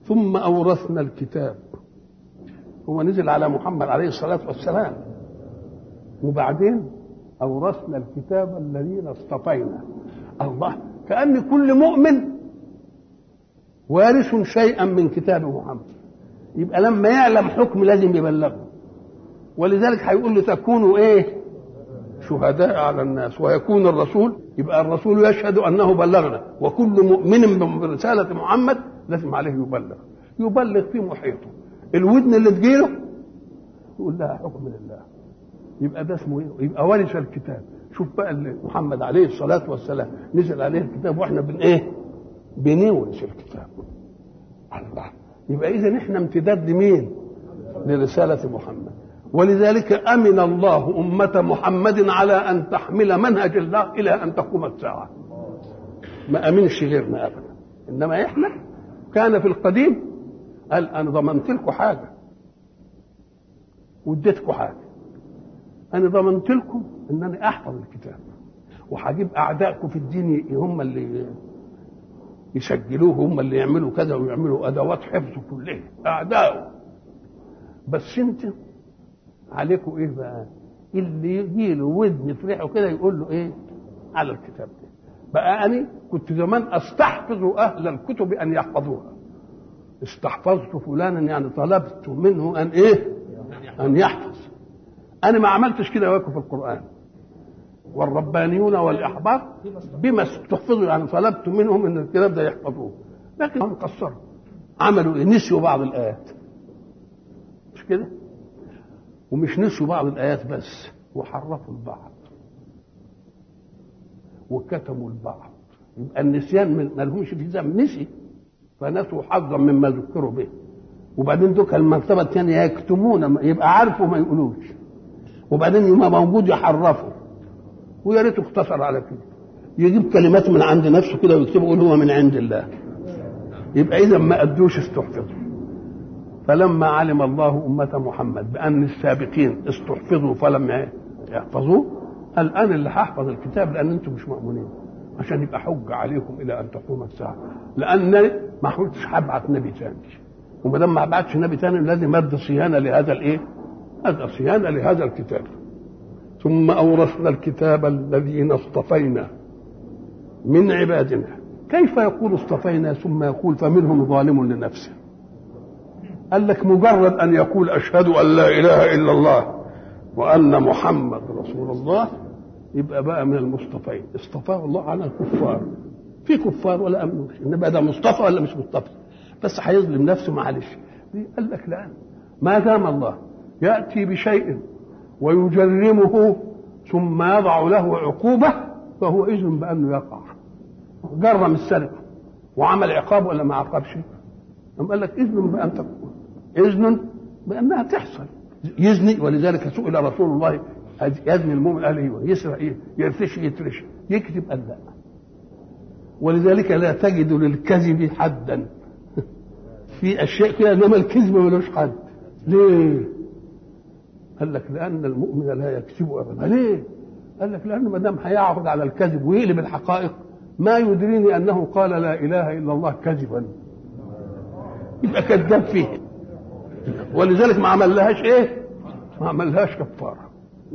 ثم أورثنا الكتاب هو نزل على محمد عليه الصلاة والسلام وبعدين أورثنا الكتاب الذين اصطفينا الله كأن كل مؤمن وارث شيئا من كتاب محمد يبقى لما يعلم حكم لازم يبلغه ولذلك هيقول له تكونوا ايه شهداء على الناس ويكون الرسول يبقى الرسول يشهد انه بلغنا وكل مؤمن برساله محمد لازم عليه يبلغ يبلغ في محيطه الودن اللي تجيله يقول لها حكم لله يبقى ده اسمه ايه يبقى ورث الكتاب شوف بقى اللي محمد عليه الصلاه والسلام نزل عليه الكتاب واحنا بن ايه بنورث الكتاب الله يبقى اذا احنا امتداد لمين لرساله محمد ولذلك امن الله امه محمد على ان تحمل منهج الله الى ان تقوم الساعه ما امنش غيرنا ابدا انما احنا كان في القديم قال انا ضمنت لكم حاجه واديتكم حاجه انا ضمنت لكم ان انا احفظ الكتاب وهجيب اعدائكم في الدين هم اللي يسجلوه هم اللي يعملوا كذا ويعملوا ادوات حفظ كلها اعدائه بس انت عليكم ايه بقى اللي يجي له ودن يفرحه كده يقول له ايه على الكتاب ده بقى انا كنت زمان استحفظ اهل الكتب ان يحفظوها استحفظت فلانا يعني طلبت منه ان ايه ان يحفظ انا ما عملتش كده وياكم في القران والربانيون والاحبار بما استحفظوا يعني طلبت منهم ان الكتاب ده يحفظوه لكن هم قصروا عملوا ايه نسيوا بعض الايات مش كده ومش نسوا بعض الايات بس وحرفوا البعض وكتموا البعض يبقى النسيان ما لهمش في ذنب نسي فنسوا حظا مما ذكروا به وبعدين دوك المرتبه الثانيه يكتمون يبقى عارفوا ما يقولوش وبعدين يبقى موجود يحرفوا ويا ريته اختصر على كده يجيب كلمات من عند نفسه كده ويكتبه يقول هو من عند الله يبقى اذا ما ادوش استحفظوا فلما علم الله أمة محمد بأن السابقين استحفظوا فلم يحفظوه قال أنا اللي هحفظ الكتاب لأن أنتم مش مأمونين عشان يبقى حجة عليكم إلى أن تقوم الساعة لأن ما قلتش هبعت نبي ثاني وما دام ما بعتش نبي ثاني لازم أدي صيانة لهذا الإيه؟ أدي صيانة لهذا الكتاب ثم أورثنا الكتاب الذين اصطفينا من عبادنا كيف يقول اصطفينا ثم يقول فمنهم ظالم لنفسه قال لك مجرد ان يقول اشهد ان لا اله الا الله وان محمد رسول الله يبقى بقى من المصطفين اصطفاه الله على الكفار في كفار ولا امنوش انما ده مصطفى ولا مش مصطفى بس هيظلم نفسه معلش قال لك لا ما دام الله ياتي بشيء ويجرمه ثم يضع له عقوبه فهو اذن بانه يقع جرم السرقه وعمل عقاب ولا ما عاقبش قال لك اذن بان تكون اذن بانها تحصل يزني ولذلك سئل رسول الله يزني المؤمن قال ايوه يسرق ايه يرتش يترش يكذب قال لا ولذلك لا تجد للكذب حدا في اشياء كده انما الكذب ملوش حد ليه قال لك لان المؤمن لا يكذب ابدا ليه قال لك لانه ما دام هيعرض على الكذب ويقلب الحقائق ما يدريني انه قال لا اله الا الله كذبا يبقى كذاب فيه ولذلك ما عملهاش ايه ما عملهاش كفاره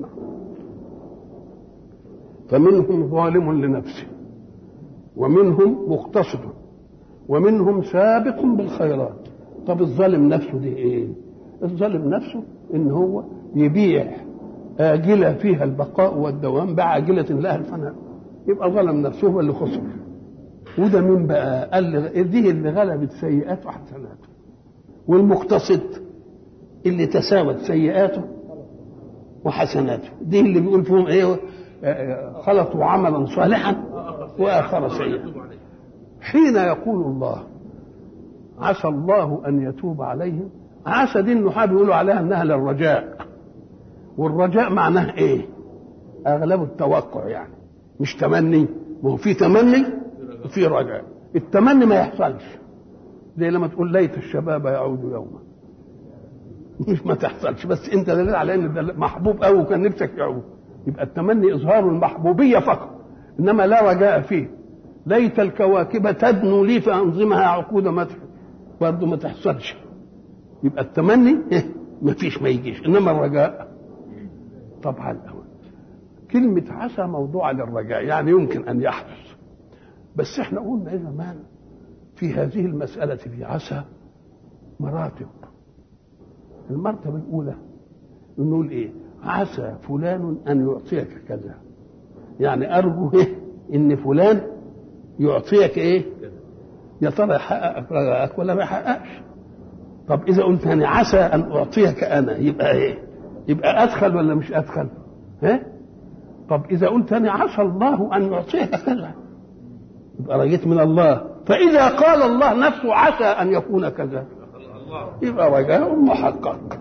فمنهم ظالم لنفسه ومنهم مقتصد ومنهم سابق بالخيرات طب الظالم نفسه دي ايه الظالم نفسه ان هو يبيع آجلة فيها البقاء والدوام بعاجلة لها الفناء يبقى ظلم نفسه هو اللي خسر وده مين بقى قال دي اللي غلبت سيئاته وحسناته والمقتصد اللي تساوت سيئاته وحسناته دي اللي بيقول فيهم ايه خلطوا عملا صالحا واخر سيئا حين يقول الله عسى الله ان يتوب عليهم عسى دي النحاة بيقولوا عليها انها للرجاء والرجاء معناه ايه اغلبه التوقع يعني مش تمني ما هو في تمني وفي رجاء التمني ما يحصلش زي لما تقول ليت الشباب يعود يوما مش ما تحصلش بس انت دليل على ان ده محبوب قوي وكان نفسك يعود يبقى التمني اظهار المحبوبيه فقط انما لا رجاء فيه ليت الكواكب تدنو لي فانظمها عقود مدح برضه ما تحصلش يبقى التمني إيه؟ ما فيش ما يجيش انما الرجاء طبعا كلمة عسى موضوعة للرجاء يعني يمكن أن يحدث بس احنا قلنا زمان في هذه المسألة في عسى مراتب المرتبة الأولى نقول إيه عسى فلان أن يعطيك كذا يعني أرجو إيه إن فلان يعطيك إيه يا ترى يحققك رجاءك ولا ما يحققش طب إذا قلت أنا عسى أن أعطيك أنا يبقى إيه يبقى أدخل ولا مش أدخل ها طب إذا قلت أنا عسى الله أن يعطيك كذا يبقى رجيت من الله فإذا قال الله نفسه عسى أن يكون كذا يبقى رجاء محقق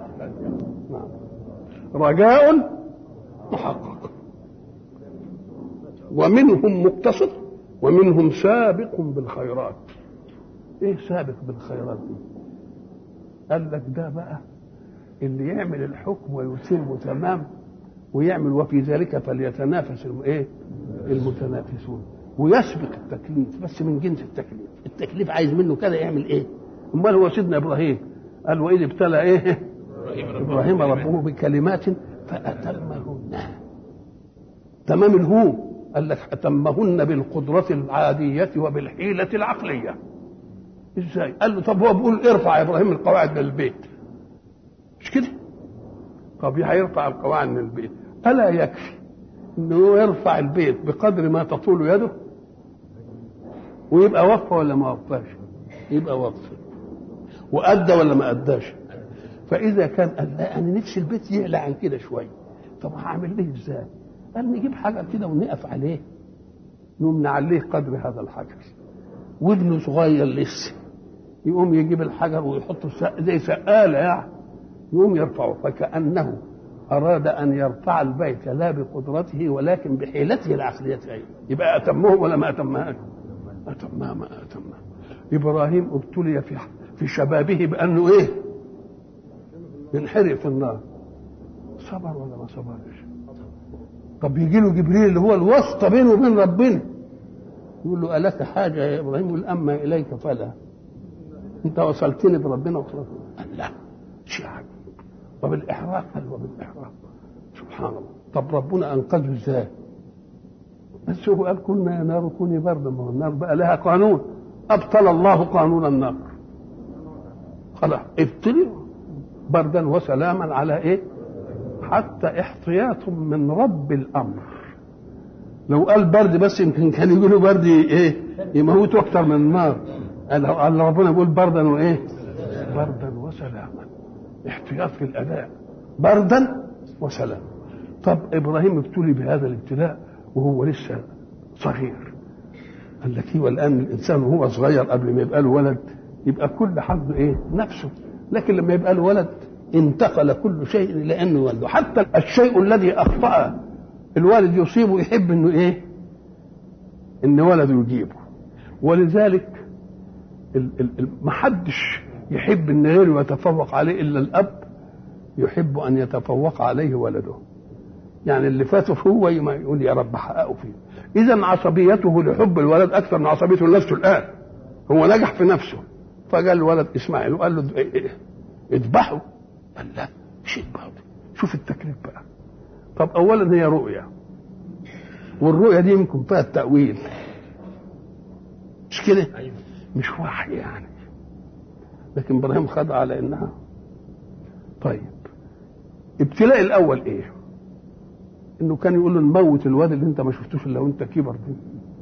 رجاء محقق ومنهم مقتصد ومنهم سابق بالخيرات ايه سابق بالخيرات دي قال لك ده بقى اللي يعمل الحكم ويتم تمام ويعمل وفي ذلك فليتنافس ايه المتنافسون ويسبق التكليف بس من جنس التكليف التكليف عايز منه كده يعمل ايه امال هو سيدنا ابراهيم قال واذ ابتلى ايه ابراهيم ربه بكلمات فاتمهن تمام الهو قال لك اتمهن بالقدرة العادية وبالحيلة العقلية ازاي قال له طب هو بيقول ارفع يا ابراهيم القواعد من البيت مش كده طب هيرفع القواعد من البيت الا يكفي انه يرفع البيت بقدر ما تطول يده ويبقى وفى ولا ما وفاش يبقى وفى وادى ولا ما اداش فاذا كان قال لا انا نفسي البيت يعلى عن كده شويه طب هعمل ايه ازاي قال نجيب حاجه كده ونقف عليه نقوم نعليه قدر هذا الحجر وابنه صغير لسه يقوم يجيب الحجر ويحطه زي سقاله يعني يقوم يرفعه فكانه أراد أن يرفع البيت لا بقدرته ولكن بحيلته العقلية يبقى أتمه ولا ما أتمها أتمها ما أتمها إبراهيم ابتلي في في شبابه بأنه إيه ينحرق في النار صبر ولا ما صبرش طب يجي له جبريل اللي هو الواسطة بينه وبين ربنا يقول له ألك حاجة يا إبراهيم يقول أما إليك فلا أنت وصلتني بربنا وخلاص قال لا شيء عجيب وبالإحراق قال وبالإحراق سبحان الله طب ربنا أنقذه إزاي بس هو قال كنا يا نار كوني بردا ما هو النار بقى لها قانون أبطل الله قانون النار خلاص ابتلي بردا وسلاما على إيه حتى احتياط من رب الأمر لو قال برد بس يمكن كان يقولوا برد ايه يموتوا اكتر من النار قال ربنا يقول بردا وايه بردا وسلاما احتياط في الاداء بردا وسلام طب ابراهيم ابتلي بهذا الابتلاء وهو لسه صغير قال لك والان الانسان وهو صغير قبل ما يبقى له ولد يبقى كل حظه ايه نفسه لكن لما يبقى له ولد انتقل كل شيء الى انه ولده حتى الشيء الذي اخطا الوالد يصيبه يحب انه ايه ان ولده يجيبه ولذلك ما حدش يحب ان غيره يتفوق عليه الا الاب يحب ان يتفوق عليه ولده يعني اللي فاته هو يقول يا رب حققه فيه اذا عصبيته لحب الولد اكثر من عصبيته لنفسه الان هو نجح في نفسه فقال الولد اسماعيل وقال له اذبحه قال لا مش اذبحه شوف التكليف بقى طب اولا هي رؤيا والرؤيا دي يمكن فيها التاويل مش كده مش وحي يعني لكن ابراهيم خد على انها طيب ابتلاء الاول ايه انه كان يقول له نموت الواد اللي انت ما شفتوش الا وانت كبر دي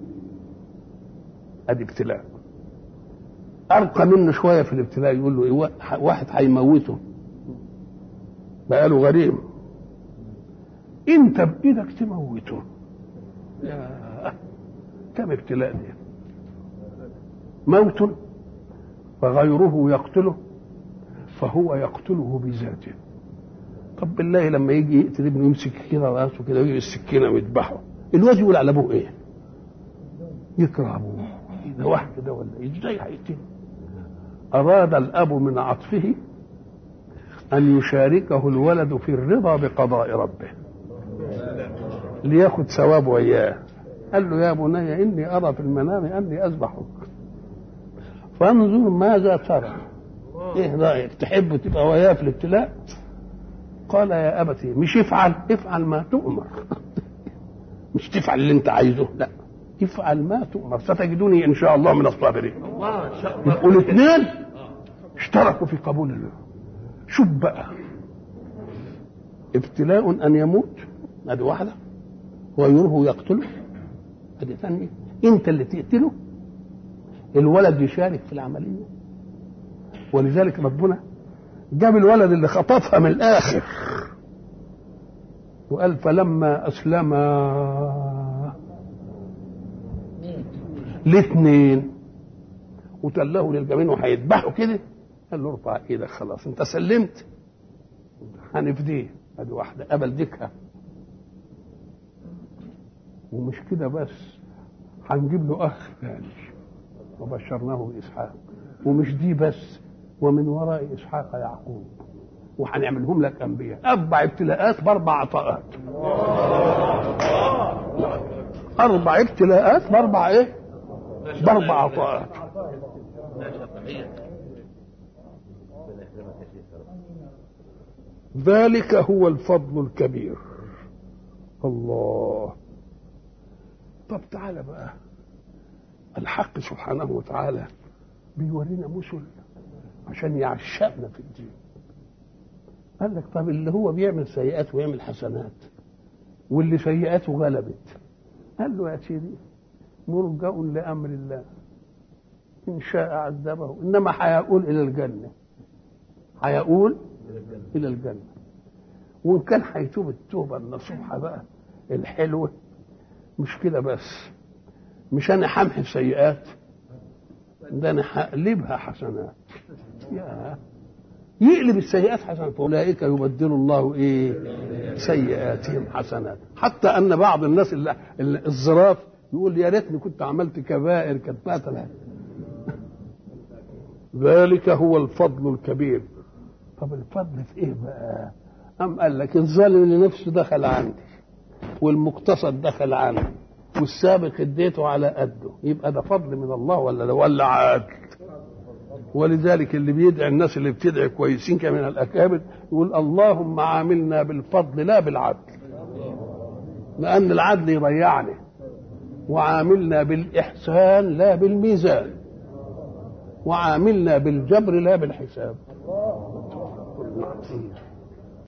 ادي ابتلاء ارقى منه شويه في الابتلاء يقول له إيه واحد هيموته بقاله غريب انت بايدك تموته يا كم ابتلاء دي موت فغيره يقتله فهو يقتله بذاته طب بالله لما يجي يقتل ابنه يمسك كده راسه كده ويجي السكينه ويذبحه الواد يقول على ابوه ايه؟ يكره ابوه ده واحد كده ولا ازاي هيقتله؟ اراد الاب من عطفه ان يشاركه الولد في الرضا بقضاء ربه لياخد ثواب وياه قال له يا بني اني ارى في المنام اني اذبحك فانظر ماذا ترى ايه رايك تحب تبقى وياه في الابتلاء قال يا ابتي مش افعل افعل ما تؤمر مش تفعل اللي انت عايزه لا افعل ما تؤمر ستجدني ان شاء الله من الصابرين يبقوا الاثنين اشتركوا في قبول الله شوف بقى ابتلاء ان يموت ادي واحده غيره يقتله ادي ثانيه انت اللي تقتله الولد يشارك في العمليه ولذلك ربنا جاب الولد اللي خطفها من الاخر وقال فلما اسلما الاثنين وتله للجبين وهيذبحوا كده قال له ارفع ايدك خلاص انت سلمت هنفديه ادي واحده قبل ديكها ومش كده بس هنجيب له اخ ثاني وبشرناه باسحاق ومش دي بس ومن وراء اسحاق يعقوب وهنعملهم لك انبياء اربع ابتلاءات باربع عطاءات اربع ابتلاءات باربع ايه باربع عطاءات ذلك هو الفضل الكبير الله طب تعالى بقى الحق سبحانه وتعالى بيورينا مثل عشان يعشقنا في الدين قال لك طب اللي هو بيعمل سيئات ويعمل حسنات واللي سيئاته غلبت قال له يا سيدي مرجع لامر الله ان شاء عذبه انما هيقول الى الجنه هيقول الى الجنه وان كان هيتوب التوبه النصوحه بقى الحلوه مش كده بس مش انا همحي سيئات ده انا هقلبها حسنات يا يقلب السيئات حسنات فاولئك يبدل الله ايه سيئاتهم حسنات حتى ان بعض الناس اللي اللي الظراف يقول يا ريتني كنت عملت كبائر كانت فاتنا ذلك هو الفضل الكبير طب الفضل في ايه بقى أم قال لك الظالم اللي نفسه دخل عندي والمقتصد دخل عندي والسابق اديته على قده يبقى ده فضل من الله ولا ده ولا عدل ولذلك اللي بيدعي الناس اللي بتدعي كويسين كمان الاكابر يقول اللهم عاملنا بالفضل لا بالعدل لان العدل يضيعني وعاملنا بالاحسان لا بالميزان وعاملنا بالجبر لا بالحساب